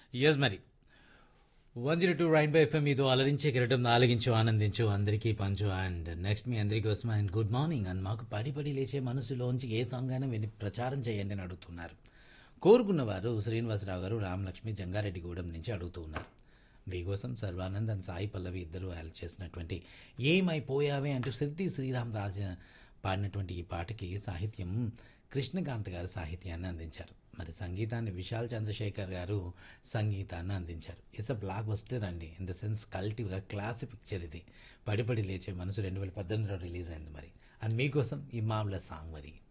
yes మరి one zero two rainbow FM ఇదో అలరించే కిరటం ఆలగించు ఆనందించు అందరికీ పంచు అండ్ నెక్స్ట్ మీ అందరి కోసం అండ్ గుడ్ మార్నింగ్ అండ్ మాకు పడి పడి లేచే మనసులోంచి ఏ సాంగ్ అయినా విని ప్రచారం చేయండి అని అడుగుతున్నారు కోరుకున్నవారు శ్రీనివాసరావు గారు రామలక్ష్మి జంగారెడ్డిగూడెం నుంచి అడుగుతూ ఉన్నారు మీకోసం సర్వానంద్ అండ్ సాయి పల్లవి ఇద్దరు హెల్ప్ చేసినటువంటి ఏమైపోయావే అంటూ సిద్ధి శ్రీరామ్ రాజ పాడినటువంటి ఈ పాటకి సాహిత్యం కృష్ణకాంత్ గారు సాహిత్యాన్ని అందించారు మరి సంగీతాన్ని విశాల్ చంద్రశేఖర్ గారు సంగీతాన్ని అందించారు ఇట్స్ అ బ్లాక్ బస్టర్ అండి ఇన్ ద సెన్స్ కల్టివ్గా క్లాస్ పిక్చర్ ఇది పడి పడి లేచే మనసు రెండు వేల పద్దెనిమిదిలో రిలీజ్ అయింది మరి అండ్ మీకోసం ఈ మామూలు సాంగ్ మరి